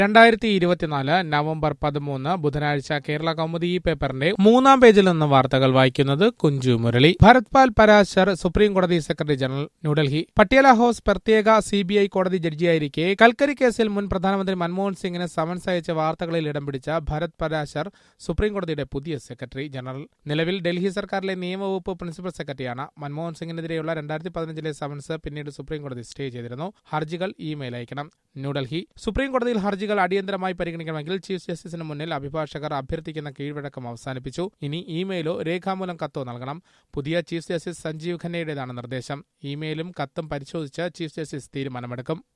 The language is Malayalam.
രണ്ടായിരത്തി ഇരുപത്തിനാല് നവംബർ പതിമൂന്ന് ബുധനാഴ്ച കേരള കൗമുദി ഈ പേപ്പറിന്റെ മൂന്നാം പേജിൽ നിന്ന് വാർത്തകൾ വായിക്കുന്നത് കുഞ്ചു മുരളി ഭരത് പാൽ പരാശർ സുപ്രീം കോടതി secretary general New Delhi Patiala house പ്രത്യേക സി ബി ഐ കോടതി ജഡ്ജിയായിരിക്കെ കൽക്കരി കേസിൽ മുൻ പ്രധാനമന്ത്രി മൻമോഹൻ സിംഗിന് സമൻസ് അയച്ച വാർത്തകളിൽ ഇടം പിടിച്ച ഭരത് പരാശർ സുപ്രീം കോടതിയുടെ പുതിയ സെക്രട്ടറി ജനറൽ നിലവിൽ ഡൽഹി സർക്കാരിലെ നിയമവകുപ്പ് പ്രിൻസിപ്പൽ സെക്രട്ടറിയാണ് മൻമോഹൻ സിംഗിനെതിരെയുള്ള രണ്ടായിരത്തി പതിനഞ്ചിലെ സമൻസ് പിന്നീട് സുപ്രീം കോടതി സ്റ്റേ ചെയ്തിരുന്നു ഹർജികൾ ഇമെയിൽ അയക്കണം ന്യൂഡൽഹി സുപ്രീം കോടതിയിൽ ഹർജികൾ അടിയന്തരമായി പരിഗണിക്കണമെങ്കിൽ ചീഫ് ജസ്റ്റിസിന് മുന്നിൽ അഭിഭാഷകർ അഭ്യർത്ഥിക്കുന്ന കീഴ്വഴക്കം അവസാനിപ്പിച്ചു ഇനി ഇമെയിലോ രേഖാമൂലം കത്തോ നൽകണം പുതിയ ചീഫ് ജസ്റ്റിസ് സഞ്ജീവ് ഖന്നയുടേതാണ് നിർദ്ദേശം ഇമെയിലും കത്തും പരിശോധിച്ച് ചീഫ് ജസ്റ്റിസ് തീരുമാനമെടുക്കും